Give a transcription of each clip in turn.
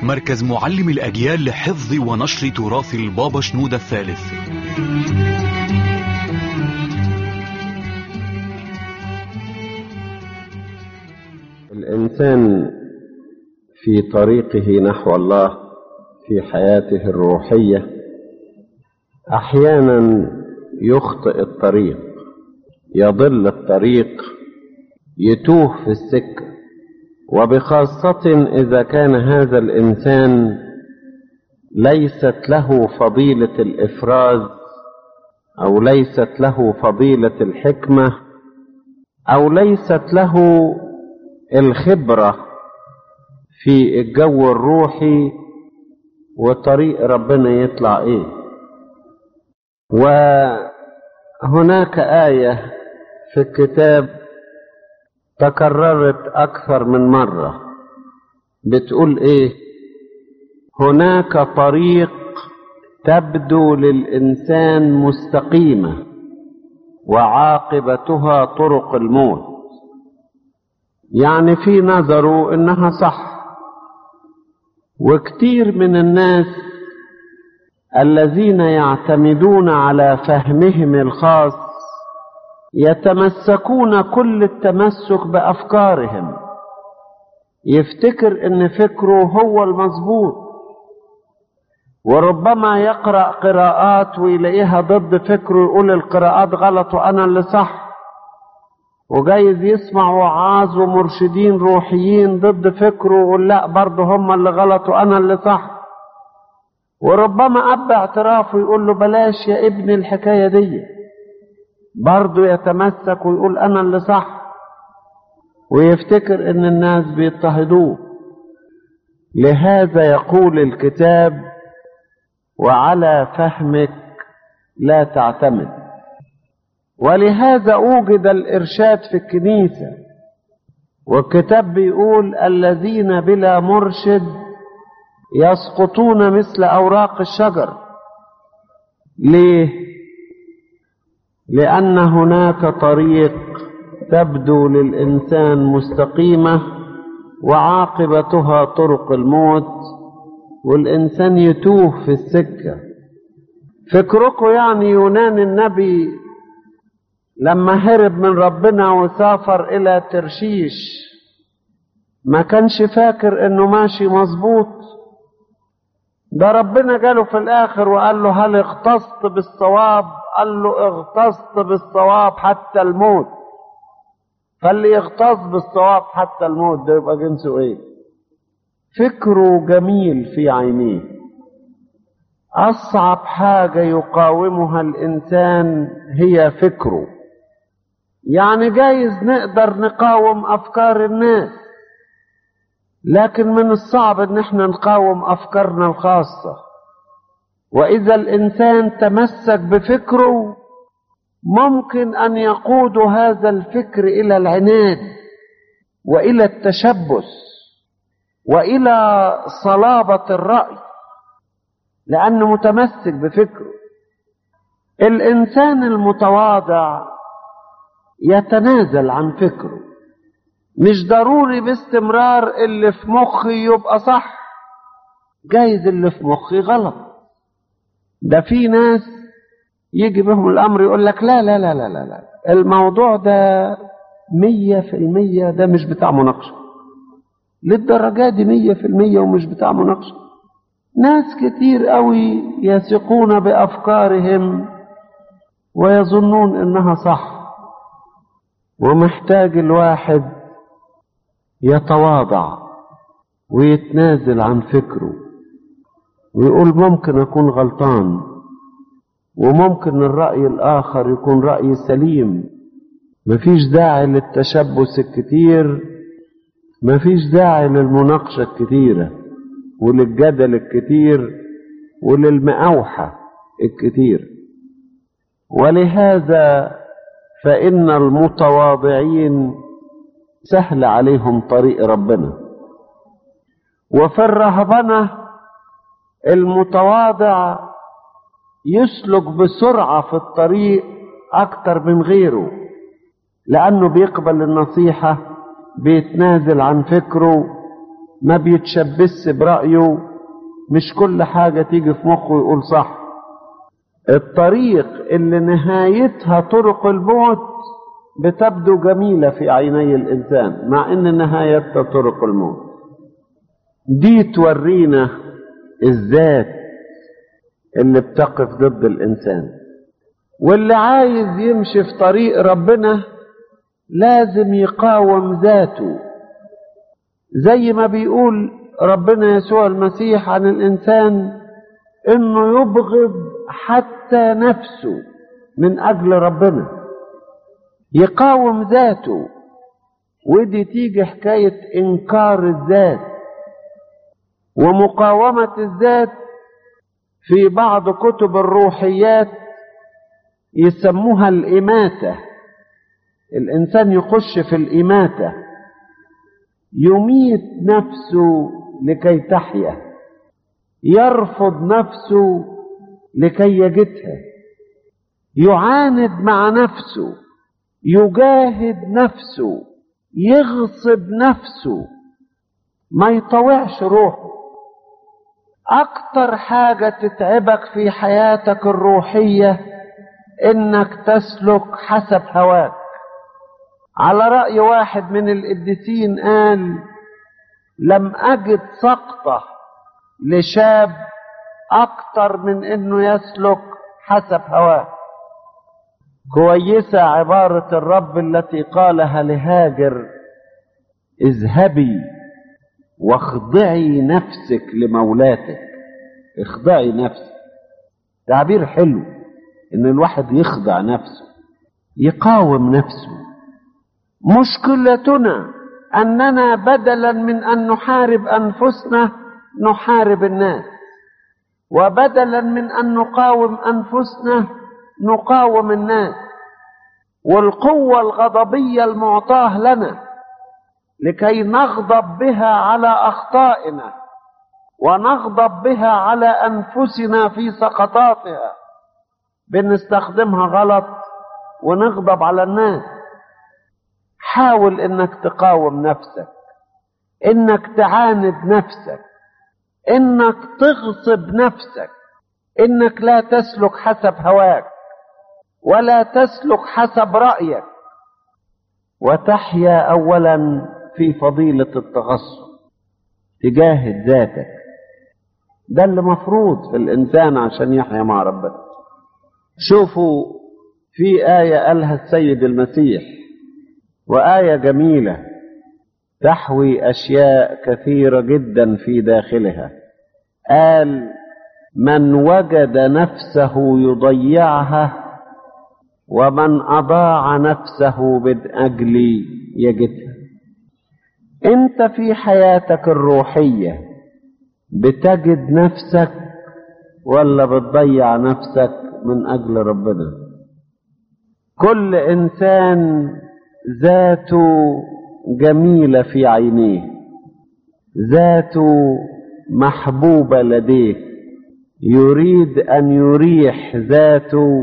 مركز معلم الأجيال لحفظ ونشر تراث البابا شنودة الثالث الإنسان في طريقه نحو الله في حياته الروحية أحيانا يخطئ الطريق يضل الطريق يتوه في السكة وبخاصة إذا كان هذا الإنسان ليست له فضيلة الإفراز أو ليست له فضيلة الحكمة أو ليست له الخبرة في الجو الروحي وطريق ربنا يطلع ايه وهناك آية في الكتاب تكررت أكثر من مرة بتقول ايه هناك طريق تبدو للإنسان مستقيمة وعاقبتها طرق الموت يعني في نظره انها صح وكتير من الناس الذين يعتمدون على فهمهم الخاص يتمسكون كل التمسك بافكارهم يفتكر ان فكره هو المظبوط وربما يقرا قراءات ويلاقيها ضد فكره يقول القراءات غلط وانا اللي صح وجايز يسمع وعاظ ومرشدين روحيين ضد فكره ويقول لا برضه هم اللي غلط وانا اللي صح وربما اب اعترافه يقول له بلاش يا ابني الحكايه دي برضه يتمسك ويقول انا اللي صح ويفتكر ان الناس بيضطهدوه لهذا يقول الكتاب وعلى فهمك لا تعتمد ولهذا اوجد الارشاد في الكنيسه والكتاب بيقول الذين بلا مرشد يسقطون مثل اوراق الشجر ليه لان هناك طريق تبدو للانسان مستقيمه وعاقبتها طرق الموت والانسان يتوه في السكه فكركم يعني يونان النبي لما هرب من ربنا وسافر الى ترشيش ما كانش فاكر انه ماشي مظبوط ده ربنا جاله في الاخر وقال له هل اغتصت بالصواب قال له اغتصت بالصواب حتى الموت فاللي يغتص بالصواب حتى الموت ده يبقى جنسه ايه فكره جميل في عينيه اصعب حاجه يقاومها الانسان هي فكره يعني جايز نقدر نقاوم افكار الناس لكن من الصعب ان احنا نقاوم افكارنا الخاصه واذا الانسان تمسك بفكره ممكن ان يقود هذا الفكر الى العناد والى التشبث والى صلابه الراي لانه متمسك بفكره الانسان المتواضع يتنازل عن فكره مش ضروري باستمرار اللي في مخي يبقى صح جايز اللي في مخي غلط ده في ناس يجي بهم الامر يقول لك لا لا لا لا لا, لا. الموضوع ده مية في المية ده مش بتاع مناقشة للدرجة دي مية في المية ومش بتاع مناقشة ناس كتير قوي يثقون بأفكارهم ويظنون انها صح ومحتاج الواحد يتواضع ويتنازل عن فكره ويقول ممكن اكون غلطان وممكن الرأي الآخر يكون رأي سليم مفيش داعي للتشبث الكتير مفيش داعي للمناقشة الكتيرة وللجدل الكتير وللمأوحة الكتير ولهذا فإن المتواضعين سهل عليهم طريق ربنا وفي الرهبنة المتواضع يسلك بسرعة في الطريق أكتر من غيره لأنه بيقبل النصيحة بيتنازل عن فكره ما بيتشبث برأيه مش كل حاجة تيجي في مخه يقول صح الطريق اللي نهايتها طرق الموت بتبدو جميلة في عيني الإنسان مع إن نهايتها طرق الموت دي تورينا الذات اللي بتقف ضد الإنسان واللي عايز يمشي في طريق ربنا لازم يقاوم ذاته زي ما بيقول ربنا يسوع المسيح عن الإنسان إنه يبغض حتى نفسه من أجل ربنا يقاوم ذاته ودي تيجي حكاية إنكار الذات ومقاومة الذات في بعض كتب الروحيات يسموها الإماتة الإنسان يخش في الإماتة يميت نفسه لكي تحيا يرفض نفسه لكي يجدها يعاند مع نفسه يجاهد نفسه يغصب نفسه ما يطوعش روحه اكتر حاجة تتعبك في حياتك الروحية انك تسلك حسب هواك على رأي واحد من القديسين قال لم اجد سقطة لشاب اكتر من انه يسلك حسب هواه كويسة عبارة الرب التي قالها لهاجر اذهبي واخضعي نفسك لمولاتك اخضعي نفسك تعبير حلو ان الواحد يخضع نفسه يقاوم نفسه مشكلتنا اننا بدلا من ان نحارب انفسنا نحارب الناس وبدلا من ان نقاوم انفسنا نقاوم الناس والقوه الغضبيه المعطاه لنا لكي نغضب بها على اخطائنا ونغضب بها على انفسنا في سقطاتها بنستخدمها غلط ونغضب على الناس حاول انك تقاوم نفسك انك تعاند نفسك انك تغصب نفسك انك لا تسلك حسب هواك ولا تسلك حسب رايك وتحيا اولا في فضيله التغصب تجاهد ذاتك ده اللي مفروض في الانسان عشان يحيا مع ربنا شوفوا في ايه قالها السيد المسيح وايه جميله تحوي اشياء كثيره جدا في داخلها قال من وجد نفسه يضيعها ومن اضاع نفسه من اجلي يجدها انت في حياتك الروحيه بتجد نفسك ولا بتضيع نفسك من اجل ربنا كل انسان ذاته جميله في عينيه ذاته محبوبه لديه يريد ان يريح ذاته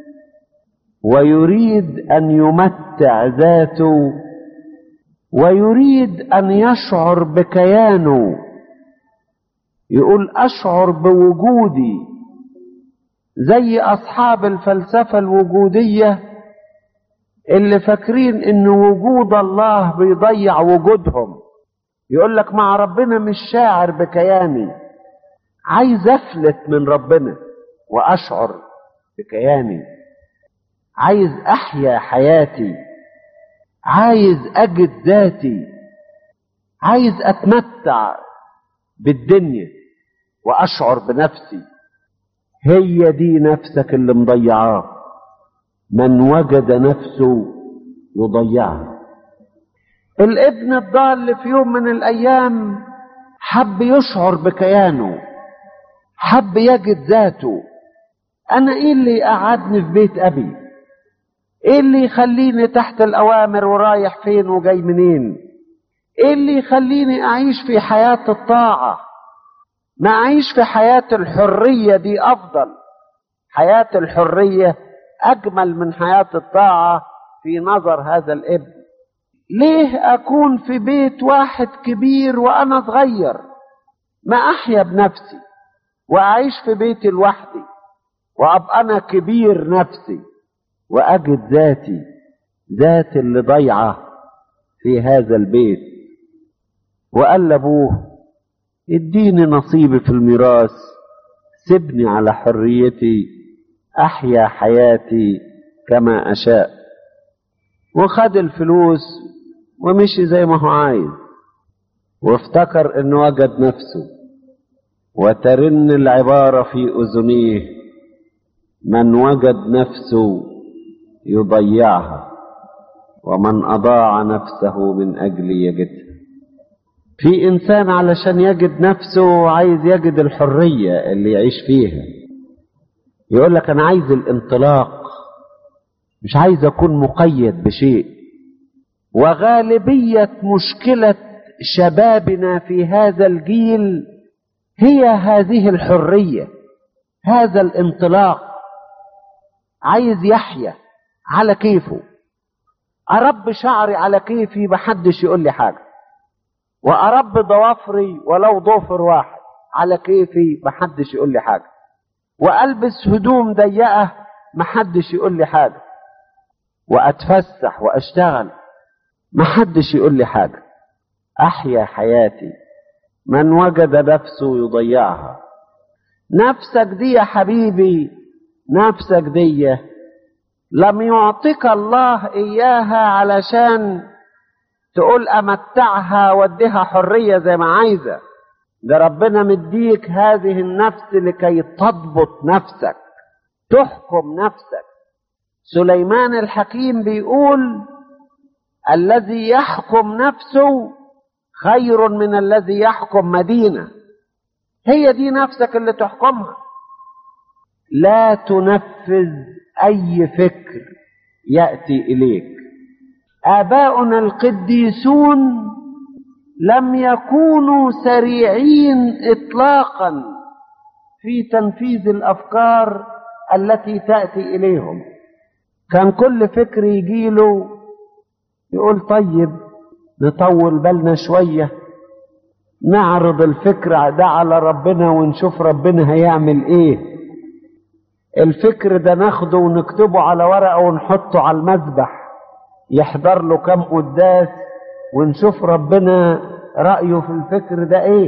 ويريد ان يمتع ذاته ويريد ان يشعر بكيانه يقول اشعر بوجودي زي اصحاب الفلسفه الوجوديه اللي فاكرين ان وجود الله بيضيع وجودهم يقول لك مع ربنا مش شاعر بكياني عايز افلت من ربنا واشعر بكياني عايز احيا حياتي عايز اجد ذاتي عايز اتمتع بالدنيا واشعر بنفسي هي دي نفسك اللي مضيعاه من وجد نفسه يضيعها الابن الضال في يوم من الايام حب يشعر بكيانه حب يجد ذاته انا ايه اللي قعدني في بيت ابي ايه اللي يخليني تحت الاوامر ورايح فين وجاي منين ايه اللي يخليني اعيش في حياة الطاعة ما اعيش في حياة الحرية دي افضل حياة الحرية اجمل من حياة الطاعة في نظر هذا الابن ليه أكون في بيت واحد كبير وأنا صغير ما أحيا بنفسي وأعيش في بيتي لوحدي وأبقى أنا كبير نفسي وأجد ذاتي ذاتي اللي ضيعة في هذا البيت وقال لأبوه اديني نصيبي في الميراث سيبني على حريتي أحيا حياتي كما أشاء وخد الفلوس ومشي زي ما هو عايز وافتكر انه وجد نفسه وترن العبارة في أذنيه من وجد نفسه يضيعها ومن أضاع نفسه من أجل يجدها في إنسان علشان يجد نفسه عايز يجد الحرية اللي يعيش فيها يقول لك أنا عايز الانطلاق مش عايز أكون مقيد بشيء وغالبية مشكلة شبابنا في هذا الجيل هي هذه الحرية هذا الانطلاق عايز يحيا على كيفه أرب شعري على كيفي محدش يقول لي حاجة وأرب ضوافري ولو ضفر واحد على كيفي محدش يقول لي حاجة وألبس هدوم ضيقة محدش يقول لي حاجة وأتفسح وأشتغل محدش يقول لي حاجة أحيا حياتي من وجد نفسه يضيعها نفسك دي يا حبيبي نفسك دي لم يعطيك الله إياها علشان تقول أمتعها وديها حرية زي ما عايزة ده ربنا مديك هذه النفس لكي تضبط نفسك تحكم نفسك سليمان الحكيم بيقول الذي يحكم نفسه خير من الذي يحكم مدينة هي دي نفسك اللي تحكمها لا تنفذ أي فكر يأتي إليك آباؤنا القديسون لم يكونوا سريعين إطلاقا في تنفيذ الأفكار التي تأتي إليهم كان كل فكر يجيله يقول طيب نطول بالنا شوية نعرض الفكر ده على ربنا ونشوف ربنا هيعمل ايه الفكر ده ناخده ونكتبه على ورقة ونحطه على المذبح يحضر له كم قداس ونشوف ربنا رأيه في الفكر ده ايه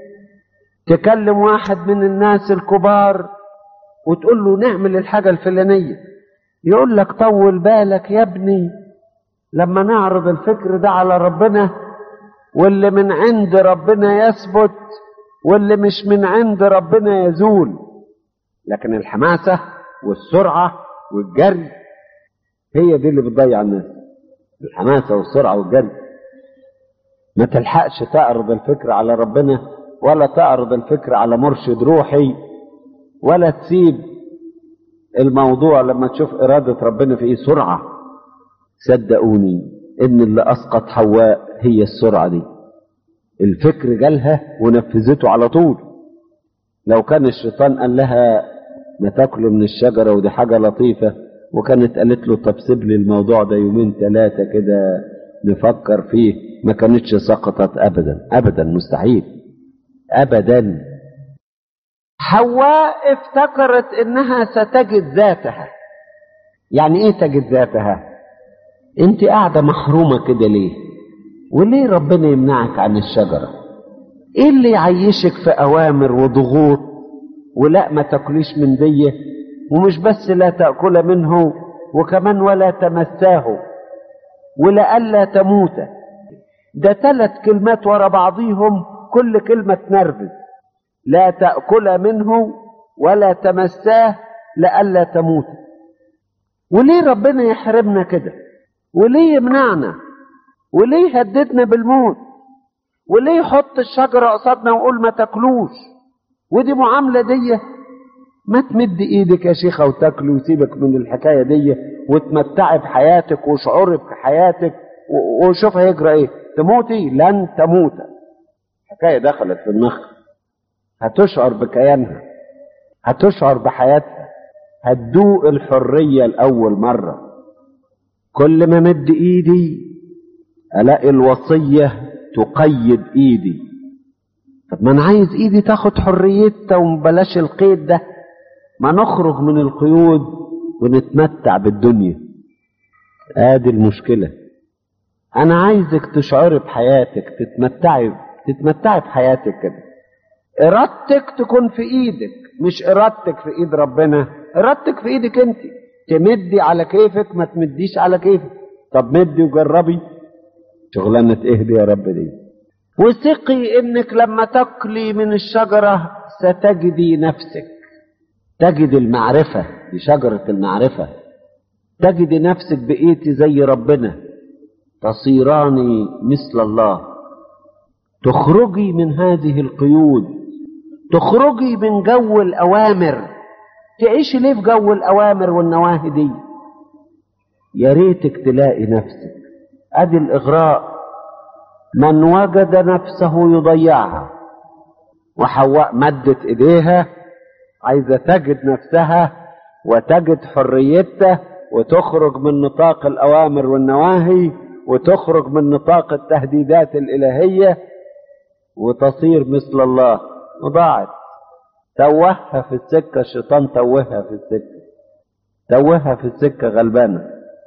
تكلم واحد من الناس الكبار وتقول له نعمل الحاجة الفلانية يقول لك طول بالك يا ابني لما نعرض الفكر ده على ربنا واللي من عند ربنا يثبت واللي مش من عند ربنا يزول لكن الحماسة والسرعة والجري هي دي اللي بتضيع الناس الحماسة والسرعة والجري ما تلحقش تعرض الفكر على ربنا ولا تعرض الفكر على مرشد روحي ولا تسيب الموضوع لما تشوف إرادة ربنا في إيه سرعة صدقوني إن اللي أسقط حواء هي السرعة دي الفكر جالها ونفذته على طول لو كان الشيطان قال لها ما تاكلوا من الشجرة ودي حاجة لطيفة وكانت قالت له طب سيب لي الموضوع ده يومين ثلاثة كده نفكر فيه ما كانتش سقطت أبدا أبدا مستحيل أبدا حواء افتكرت انها ستجد ذاتها يعني ايه تجد ذاتها انت قاعده محرومه كده ليه وليه ربنا يمنعك عن الشجره ايه اللي يعيشك في اوامر وضغوط ولا ما تاكليش من دي ومش بس لا تاكل منه وكمان ولا تمساه ولا الا تموت ده ثلاث كلمات ورا بعضيهم كل كلمه تنرفز لا تأكل منه ولا تمساه لئلا تموت وليه ربنا يحرمنا كده وليه يمنعنا وليه يهددنا بالموت وليه يحط الشجرة قصادنا ويقول ما تاكلوش ودي معاملة دي ما تمد ايدك يا شيخة وتاكل وسيبك من الحكاية دي وتمتعي بحياتك وشعوري بحياتك وشوف هيجرى ايه تموتي لن تموت الحكاية دخلت في دماغك هتشعر بكيانها هتشعر بحياتها هتدوق الحرية لأول مرة كل ما مد إيدي الاقي الوصيه تقيد ايدي طب ما انا عايز ايدي تاخد حريتها وبلاش القيد ده ما نخرج من القيود ونتمتع بالدنيا ادي المشكله انا عايزك تشعري بحياتك تتمتعي تتمتعي بحياتك كده ارادتك تكون في ايدك مش ارادتك في ايد ربنا ارادتك في ايدك انت تمدي على كيفك ما تمديش على كيفك طب مدي وجربي شغلانه ايه دي يا رب دي وثقي انك لما تاكلي من الشجره ستجدي نفسك تجد المعرفه دي شجره المعرفه تجد نفسك بقيتي زي ربنا تصيران مثل الله تخرجي من هذه القيود تخرجي من جو الأوامر تعيشي ليه في جو الأوامر والنواهي دي يا ريتك تلاقي نفسك أدي الإغراء من وجد نفسه يضيعها وحواء مدت إيديها عايزة تجد نفسها وتجد حريتها وتخرج من نطاق الأوامر والنواهي وتخرج من نطاق التهديدات الإلهية وتصير مثل الله وضاعت توهها في السكة الشيطان توهها في السكة توهها في السكة غلبانة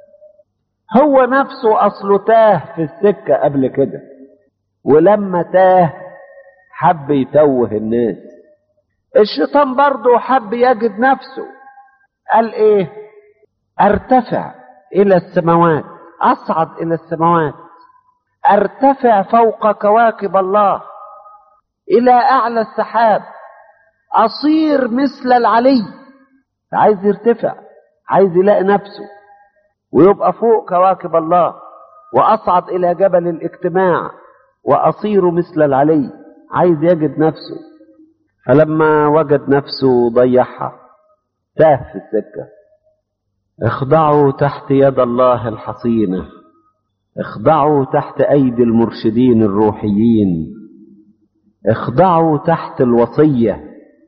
هو نفسه أصله تاه في السكة قبل كده ولما تاه حب يتوه الناس الشيطان برضه حب يجد نفسه قال ايه ارتفع الى السماوات اصعد الى السماوات ارتفع فوق كواكب الله الى اعلى السحاب اصير مثل العلي عايز يرتفع عايز يلاقي نفسه ويبقى فوق كواكب الله واصعد الى جبل الاجتماع واصير مثل العلي عايز يجد نفسه فلما وجد نفسه ضيعها تاه في السكه اخضعوا تحت يد الله الحصينه اخضعوا تحت ايدي المرشدين الروحيين اخضعوا تحت الوصيه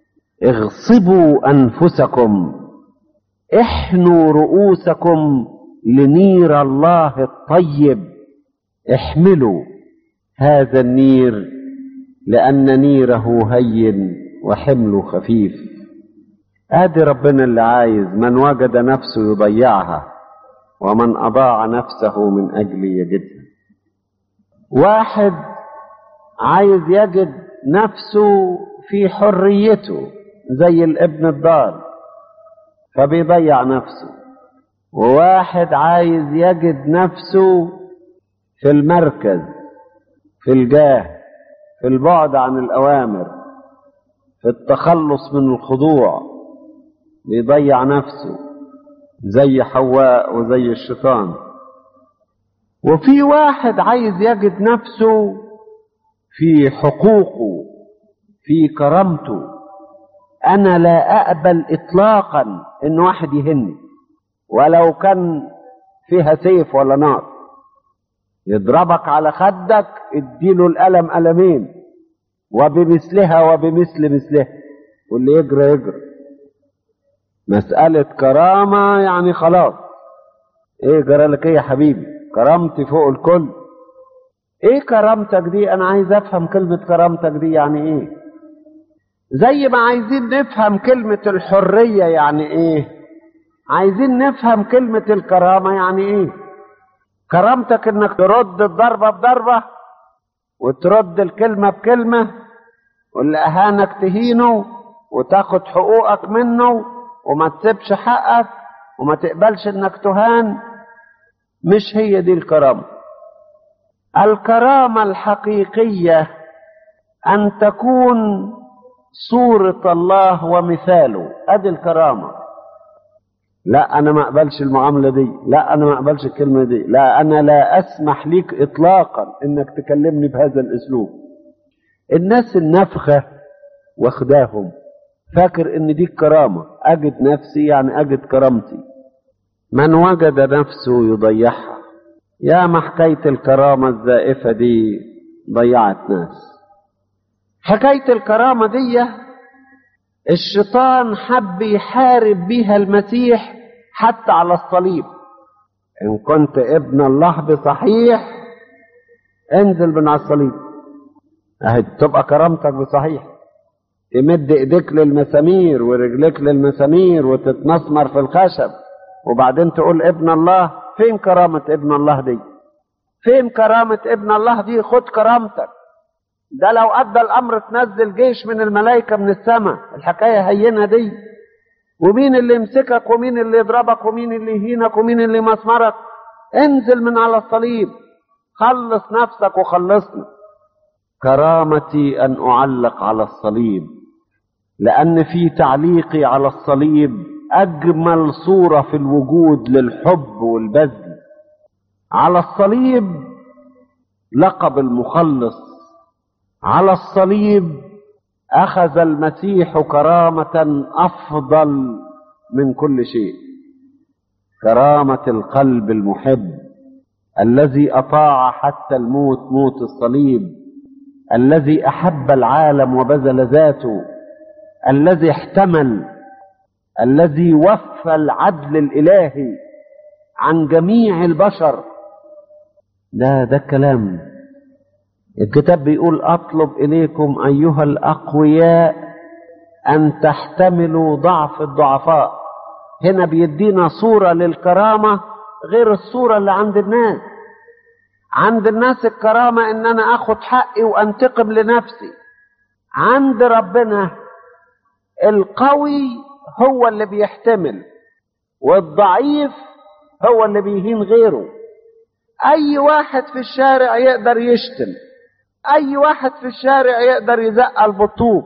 اغصبوا انفسكم احنوا رؤوسكم لنير الله الطيب احملوا هذا النير لان نيره هين وحمله خفيف ادي ربنا اللي عايز من وجد نفسه يضيعها ومن اضاع نفسه من اجل يجدها واحد عايز يجد نفسه في حريته زي الابن الضال فبيضيع نفسه وواحد عايز يجد نفسه في المركز في الجاه في البعد عن الاوامر في التخلص من الخضوع بيضيع نفسه زي حواء وزي الشيطان وفي واحد عايز يجد نفسه في حقوقه في كرامته انا لا اقبل اطلاقا ان واحد يهني ولو كان فيها سيف ولا نار يضربك على خدك اديله الالم المين وبمثلها وبمثل مثلها واللي يجري يجري مسألة كرامة يعني خلاص ايه جرى لك ايه يا حبيبي كرامتي فوق الكل ايه كرامتك دي انا عايز افهم كلمة كرامتك دي يعني ايه زي ما عايزين نفهم كلمة الحرية يعني ايه عايزين نفهم كلمة الكرامة يعني ايه كرامتك انك ترد الضربة بضربة وترد الكلمة بكلمة واللي اهانك تهينه وتاخد حقوقك منه وما تسيبش حقك وما تقبلش انك تهان مش هي دي الكرامة الكرامة الحقيقية ان تكون صورة الله ومثاله ادي الكرامة لا انا ما اقبلش المعاملة دي لا انا ما اقبلش الكلمة دي لا انا لا اسمح ليك اطلاقا انك تكلمني بهذا الاسلوب الناس النفخة واخداهم فاكر ان دي الكرامة اجد نفسي يعني اجد كرامتي من وجد نفسه يضيعها يا ما حكاية الكرامة الزائفة دي ضيعت ناس حكاية الكرامة دي الشيطان حب يحارب بيها المسيح حتى على الصليب إن كنت ابن الله بصحيح انزل من على الصليب اهي تبقى كرامتك بصحيح تمد ايديك للمسامير ورجليك للمسامير وتتمسمر في الخشب وبعدين تقول ابن الله فين كرامة ابن الله دي فين كرامة ابن الله دي خد كرامتك ده لو ادى الامر تنزل جيش من الملائكة من السماء الحكاية هينة دي ومين اللي يمسكك ومين اللي يضربك ومين اللي يهينك ومين اللي يمسمرك انزل من على الصليب خلص نفسك وخلصني كرامتي ان اعلق على الصليب لان في تعليقي على الصليب اجمل صوره في الوجود للحب والبذل على الصليب لقب المخلص على الصليب اخذ المسيح كرامه افضل من كل شيء كرامه القلب المحب الذي اطاع حتى الموت موت الصليب الذي احب العالم وبذل ذاته الذي احتمل الذي وفى العدل الالهي عن جميع البشر ده ده الكلام الكتاب بيقول اطلب اليكم ايها الاقوياء ان تحتملوا ضعف الضعفاء هنا بيدينا صوره للكرامه غير الصوره اللي عند الناس عند الناس الكرامه ان انا اخد حقي وانتقم لنفسي عند ربنا القوي هو اللي بيحتمل والضعيف هو اللي بيهين غيره اي واحد في الشارع يقدر يشتم اي واحد في الشارع يقدر يزق البطوب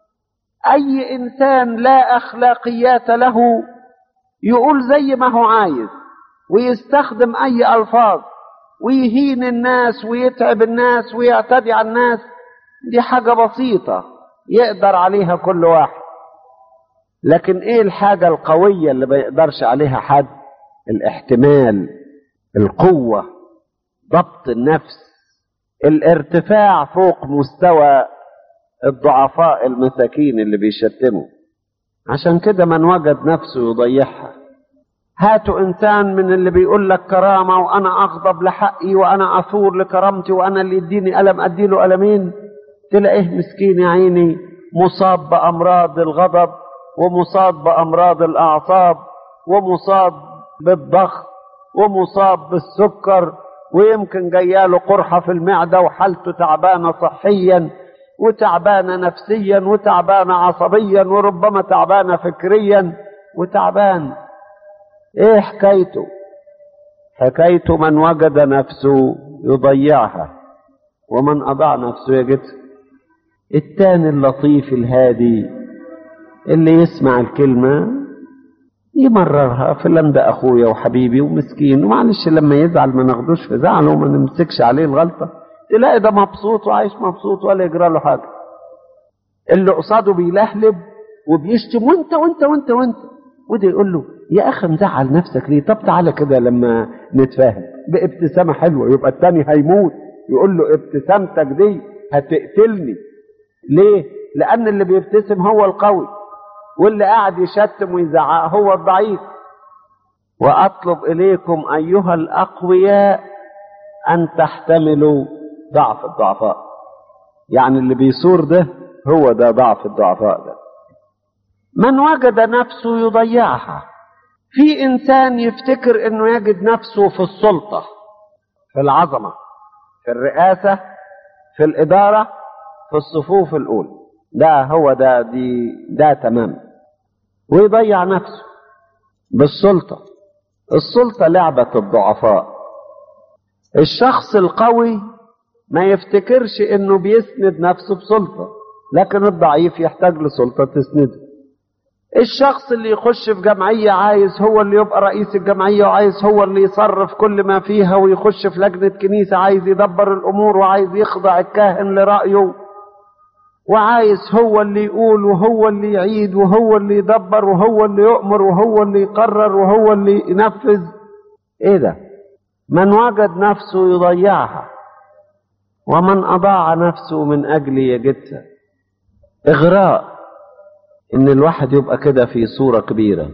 اي انسان لا اخلاقيات له يقول زي ما هو عايز ويستخدم اي الفاظ ويهين الناس ويتعب الناس ويعتدي على الناس دي حاجه بسيطه يقدر عليها كل واحد لكن ايه الحاجه القويه اللي ما يقدرش عليها حد الاحتمال القوه ضبط النفس الارتفاع فوق مستوى الضعفاء المساكين اللي بيشتموا عشان كده من وجد نفسه يضيعها هاتوا انسان من اللي بيقول لك كرامه وانا اغضب لحقي وانا اثور لكرامتي وانا اللي يديني الم اديله المين تلاقيه مسكين يا عيني مصاب بامراض الغضب ومصاب بامراض الاعصاب ومصاب بالضغط ومصاب بالسكر ويمكن جاياله قرحة في المعدة وحالته تعبانة صحيا وتعبانة نفسيا وتعبانة عصبيا وربما تعبانة فكريا وتعبان ايه حكايته حكايته من وجد نفسه يضيعها ومن أضاع نفسه يجدها التاني اللطيف الهادي اللي يسمع الكلمة يمررها فلان ده اخويا وحبيبي ومسكين ومعلش لما يزعل ما ناخدوش في زعله وما نمسكش عليه الغلطة تلاقي ده مبسوط وعايش مبسوط ولا يجرى له حاجة اللي قصاده بيلهلب وبيشتم وانت وانت وانت وانت وده يقول له يا اخي مزعل نفسك ليه طب تعالى كده لما نتفاهم بابتسامة حلوة يبقى التاني هيموت يقول له ابتسامتك دي هتقتلني ليه لان اللي بيبتسم هو القوي واللي قاعد يشتم ويزعق هو الضعيف واطلب اليكم ايها الاقوياء ان تحتملوا ضعف الضعفاء يعني اللي بيصور ده هو ده ضعف الضعفاء ده من وجد نفسه يضيعها في انسان يفتكر انه يجد نفسه في السلطه في العظمه في الرئاسه في الاداره في الصفوف الاولى ده هو ده دي ده تمام ويضيع نفسه بالسلطة السلطة لعبة الضعفاء الشخص القوي ما يفتكرش انه بيسند نفسه بسلطة لكن الضعيف يحتاج لسلطة تسنده الشخص اللي يخش في جمعية عايز هو اللي يبقى رئيس الجمعية وعايز هو اللي يصرف كل ما فيها ويخش في لجنة كنيسة عايز يدبر الأمور وعايز يخضع الكاهن لرأيه وعايز هو اللي يقول وهو اللي يعيد وهو اللي يدبر وهو اللي يؤمر وهو اللي يقرر وهو اللي ينفذ ايه ده من وجد نفسه يضيعها ومن اضاع نفسه من اجل يجدها اغراء ان الواحد يبقى كده في صورة كبيرة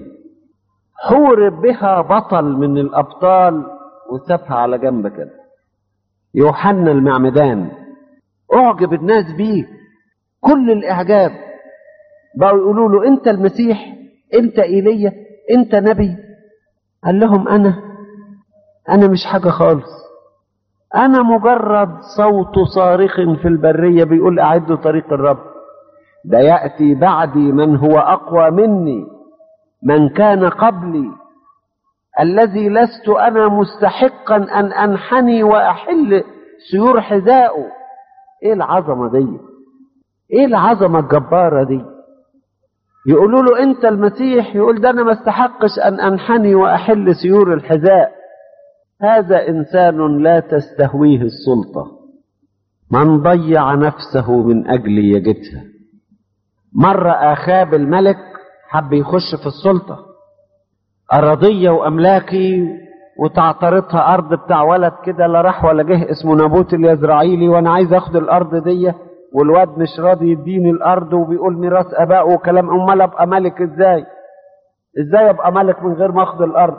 حورب بها بطل من الابطال وسابها على جنب كده يوحنا المعمدان اعجب الناس بيه كل الاعجاب بقوا يقولوا له انت المسيح انت ايليا انت نبي قال لهم انا انا مش حاجه خالص انا مجرد صوت صارخ في البريه بيقول اعدوا طريق الرب ده ياتي بعدي من هو اقوى مني من كان قبلي الذي لست انا مستحقا ان انحني واحل سيور حذائه ايه العظمه دي ايه العظمه الجباره دي يقولوا له انت المسيح يقول ده انا ما استحقش ان انحني واحل سيور الحذاء هذا انسان لا تستهويه السلطه من ضيع نفسه من اجل يجدها مره اخاب الملك حب يخش في السلطه أراضية وأملاكي وتعترضها أرض بتاع ولد كده لا راح ولا جه اسمه نابوت اليزرعيلي وأنا عايز أخد الأرض دي والواد مش راضي يديني الأرض وبيقول ميراث آبائه وكلام أمال أبقى ملك إزاي؟ إزاي أبقى ملك من غير ما أخد الأرض؟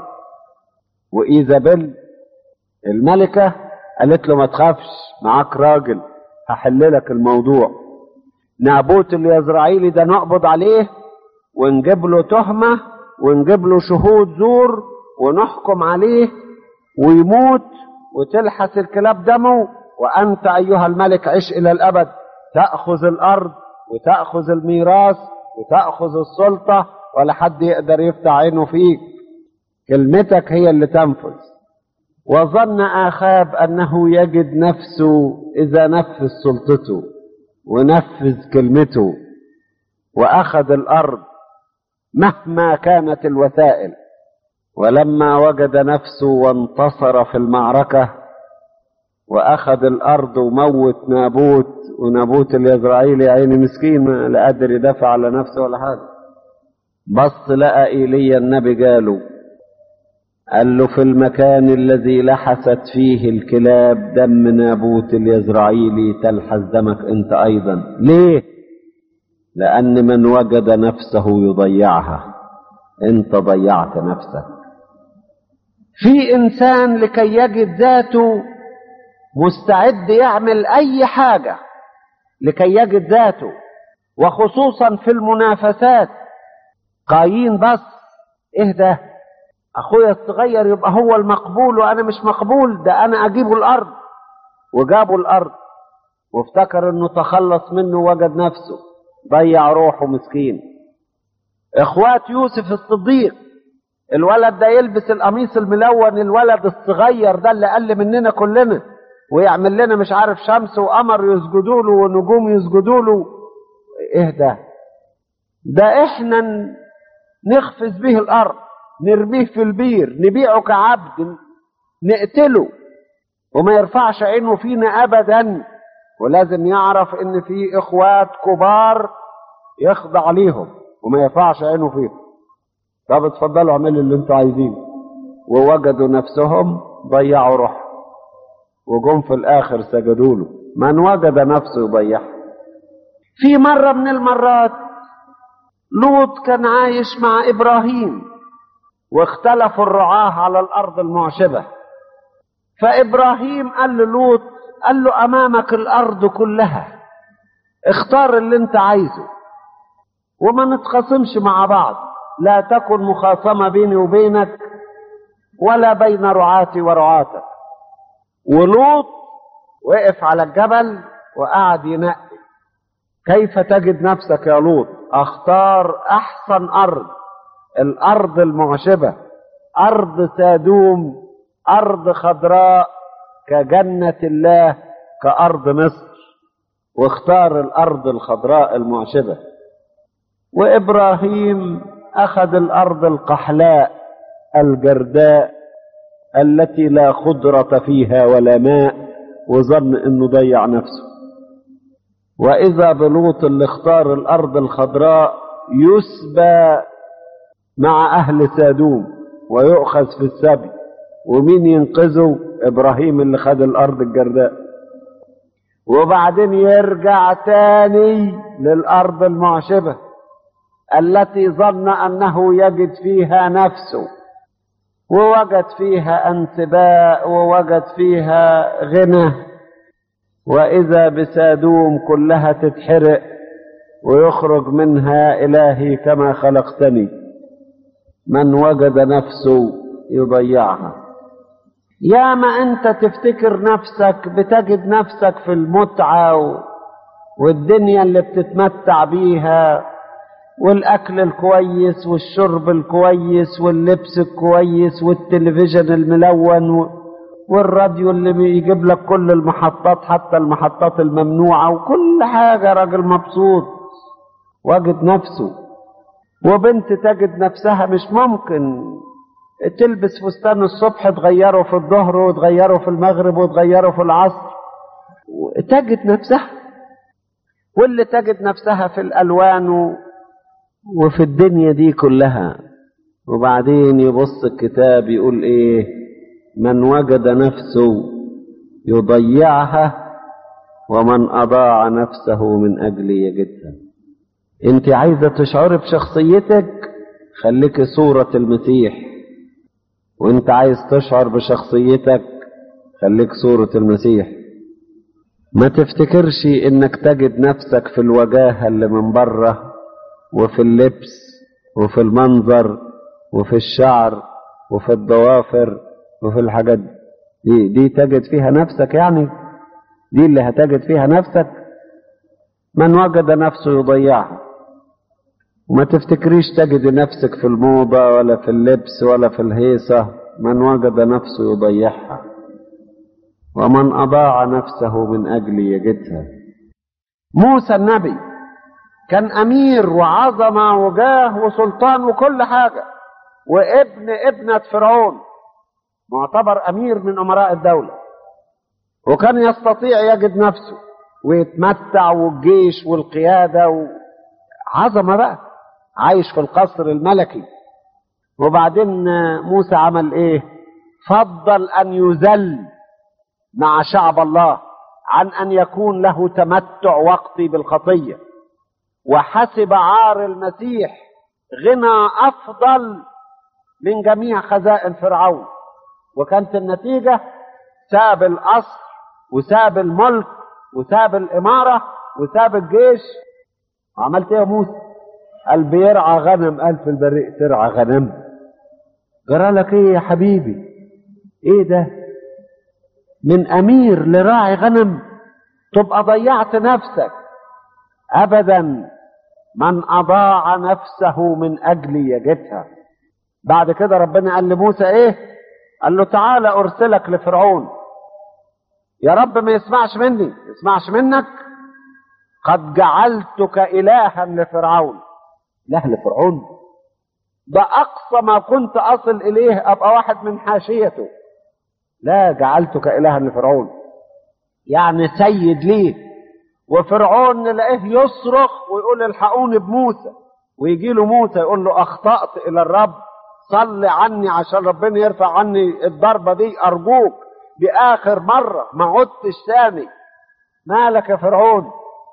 وإيزابيل الملكة قالت له ما تخافش معاك راجل هحل لك الموضوع نابوت اليزرعيلي ده نقبض عليه ونجيب له تهمه ونجيب له شهود زور ونحكم عليه ويموت وتلحس الكلاب دمه وأنت أيها الملك عش إلى الأبد تأخذ الأرض وتأخذ الميراث وتأخذ السلطة ولا حد يقدر يفتح عينه فيك كلمتك هي اللي تنفذ وظن آخاب أنه يجد نفسه إذا نفذ سلطته ونفذ كلمته وأخذ الأرض مهما كانت الوسائل ولما وجد نفسه وانتصر في المعركة وأخذ الأرض وموت نابوت ونابوت اليزرعيلي عيني مسكين لا قادر يدافع على نفسه ولا حاجة بص لقى إيليا النبي قاله قال له في المكان الذي لحست فيه الكلاب دم نابوت اليزرعيلي تلحس دمك انت ايضا ليه لأن من وجد نفسه يضيعها أنت ضيعت نفسك في إنسان لكي يجد ذاته مستعد يعمل أي حاجة لكي يجد ذاته وخصوصا في المنافسات قايين بس إيه ده أخويا الصغير يبقى هو المقبول وأنا مش مقبول ده أنا أجيبه الأرض وجابوا الأرض وافتكر إنه تخلص منه وجد نفسه ضيع روحه مسكين اخوات يوسف الصديق الولد ده يلبس القميص الملون الولد الصغير ده اللي قل مننا كلنا ويعمل لنا مش عارف شمس وقمر يسجدوا له ونجوم يسجدوا له ايه ده ده احنا نخفز به الارض نرميه في البير نبيعه كعبد نقتله وما يرفعش عينه فينا ابدا ولازم يعرف ان في اخوات كبار يخضع ليهم وما يرفعش عينه فيهم طب اتفضلوا اعملوا اللي انتوا عايزينه ووجدوا نفسهم ضيعوا روح وجم في الاخر سجدوا له من وجد نفسه يضيعها في مرة من المرات لوط كان عايش مع ابراهيم واختلفوا الرعاة على الارض المعشبة فابراهيم قال للوط قال له امامك الارض كلها اختار اللي انت عايزه وما نتخاصمش مع بعض لا تكن مخاصمة بيني وبينك ولا بين رعاتي ورعاتك ولوط وقف على الجبل وقعد ينقي كيف تجد نفسك يا لوط اختار احسن ارض الارض المعشبة ارض سادوم ارض خضراء كجنة الله كأرض مصر واختار الأرض الخضراء المعشبة وإبراهيم أخذ الأرض القحلاء الجرداء التي لا خضرة فيها ولا ماء وظن انه ضيع نفسه واذا بلوط اللي اختار الارض الخضراء يسبى مع اهل سادوم ويؤخذ في السبي ومين ينقذه ابراهيم اللي خد الارض الجرداء وبعدين يرجع تاني للارض المعشبه التي ظن انه يجد فيها نفسه ووجد فيها انسباء ووجد فيها غنى واذا بسادوم كلها تتحرق ويخرج منها الهي كما خلقتني من وجد نفسه يضيعها يا ما انت تفتكر نفسك بتجد نفسك في المتعه و... والدنيا اللي بتتمتع بيها والاكل الكويس والشرب الكويس واللبس الكويس والتلفزيون الملون و... والراديو اللي بيجيب لك كل المحطات حتى المحطات الممنوعه وكل حاجه راجل مبسوط واجد نفسه وبنت تجد نفسها مش ممكن تلبس فستان الصبح تغيره في الظهر وتغيره في المغرب وتغيره في العصر تجد نفسها واللي تجد نفسها في الالوان وفي الدنيا دي كلها وبعدين يبص الكتاب يقول ايه من وجد نفسه يضيعها ومن اضاع نفسه من اجل يجدها انت عايزه تشعري بشخصيتك خليكي صوره المسيح وانت عايز تشعر بشخصيتك خليك صورة المسيح ما تفتكرش انك تجد نفسك في الوجاهة اللي من بره وفي اللبس وفي المنظر وفي الشعر وفي الضوافر وفي الحاجات دي دي تجد فيها نفسك يعني دي اللي هتجد فيها نفسك من وجد نفسه يضيعها وما تفتكريش تجد نفسك في الموضة ولا في اللبس ولا في الهيصة من وجد نفسه يضيعها ومن أضاع نفسه من أجل يجدها موسى النبي كان أمير وعظمة وجاه وسلطان وكل حاجة وابن ابنة فرعون معتبر أمير من أمراء الدولة وكان يستطيع يجد نفسه ويتمتع والجيش والقيادة وعظمة بقى عايش في القصر الملكي وبعدين موسى عمل ايه فضل ان يذل مع شعب الله عن ان يكون له تمتع وقتي بالخطيه وحسب عار المسيح غنى افضل من جميع خزائن فرعون وكانت النتيجه ساب القصر وساب الملك وساب الاماره وساب الجيش عملت ايه يا موسى قال بيرعى غنم قال في البريء ترعى غنم جرى لك ايه يا حبيبي ايه ده من امير لراعي غنم تبقى ضيعت نفسك ابدا من اضاع نفسه من اجل يجدها بعد كده ربنا قال لموسى ايه قال له تعالى ارسلك لفرعون يا رب ما يسمعش مني يسمعش منك قد جعلتك الها لفرعون لا لفرعون ده أقصى ما كنت أصل إليه أبقى واحد من حاشيته لا جعلتك إلها لفرعون يعني سيد ليه وفرعون نلاقيه يصرخ ويقول الحقوني بموسى ويجي له موسى يقول له أخطأت إلى الرب صل عني عشان ربنا يرفع عني الضربة دي أرجوك دي آخر مرة ما عدتش تاني مالك يا فرعون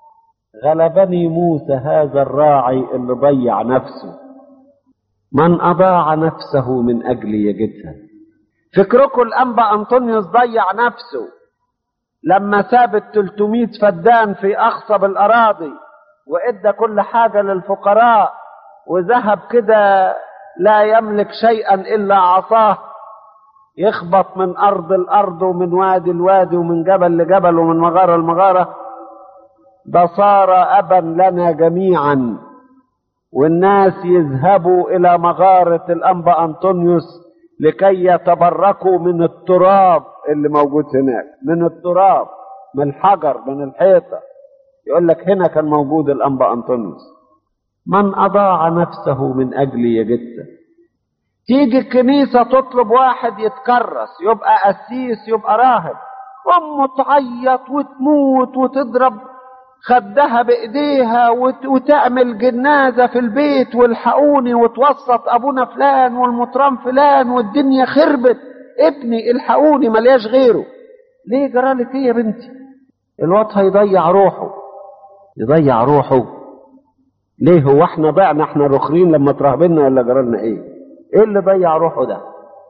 غلبني موسى هذا الراعي اللي ضيع نفسه من أضاع نفسه من أجل يجدها فكركم الأنبا أنطونيوس ضيع نفسه لما ساب ال 300 فدان في أخصب الأراضي وإدى كل حاجة للفقراء وذهب كده لا يملك شيئا إلا عصاه يخبط من أرض الأرض ومن وادي الوادي ومن جبل لجبل ومن مغارة لمغارة ده صار أبا لنا جميعا والناس يذهبوا إلى مغارة الأنبا أنطونيوس لكي يتبركوا من التراب اللي موجود هناك من التراب من الحجر من الحيطة يقول لك هنا كان موجود الأنبا أنطونيوس من أضاع نفسه من أجل يجدها تيجي الكنيسة تطلب واحد يتكرس يبقى قسيس يبقى راهب أمه تعيط وتموت وتضرب خدها بإيديها وت... وتعمل جنازة في البيت والحقوني وتوسط أبونا فلان والمطران فلان والدنيا خربت ابني الحقوني ملياش غيره ليه جرالك ايه يا بنتي الواد هيضيع روحه يضيع روحه ليه هو احنا ضعنا احنا رخرين لما ترهبنا ولا جرالنا ايه ايه اللي ضيع روحه ده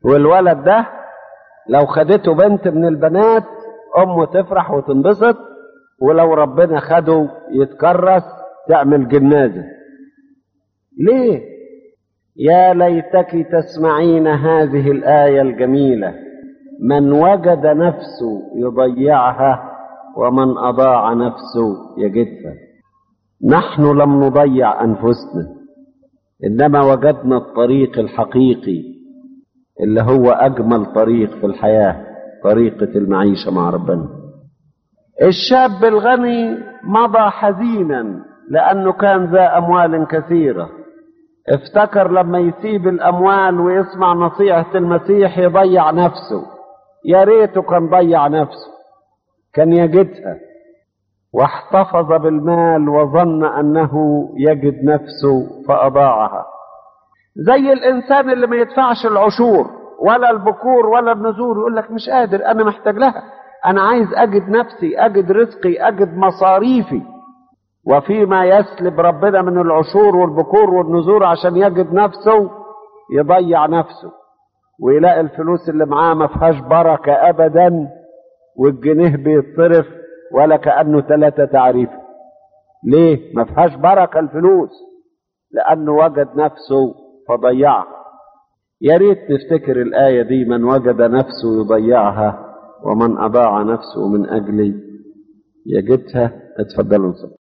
والولد ده لو خدته بنت من البنات امه تفرح وتنبسط ولو ربنا خده يتكرس تعمل جنازه ليه يا ليتك تسمعين هذه الايه الجميله من وجد نفسه يضيعها ومن اضاع نفسه يجدها نحن لم نضيع انفسنا انما وجدنا الطريق الحقيقي اللي هو اجمل طريق في الحياه طريقه المعيشه مع ربنا الشاب الغني مضى حزينا لانه كان ذا اموال كثيره افتكر لما يسيب الاموال ويسمع نصيحه المسيح يضيع نفسه يا ريته كان ضيع نفسه كان يجدها واحتفظ بالمال وظن انه يجد نفسه فاضاعها زي الانسان اللي ما يدفعش العشور ولا البكور ولا النذور يقول لك مش قادر انا محتاج لها انا عايز اجد نفسي اجد رزقي اجد مصاريفي وفيما يسلب ربنا من العشور والبكور والنذور عشان يجد نفسه يضيع نفسه ويلاقي الفلوس اللي معاه ما فيهاش بركه ابدا والجنيه بيتصرف ولا كانه ثلاثه تعريف ليه ما فيهاش بركه الفلوس لانه وجد نفسه فضيعها يا ريت نفتكر الايه دي من وجد نفسه يضيعها ومن اضاع نفسه من اجلي يجدها اتفضلوا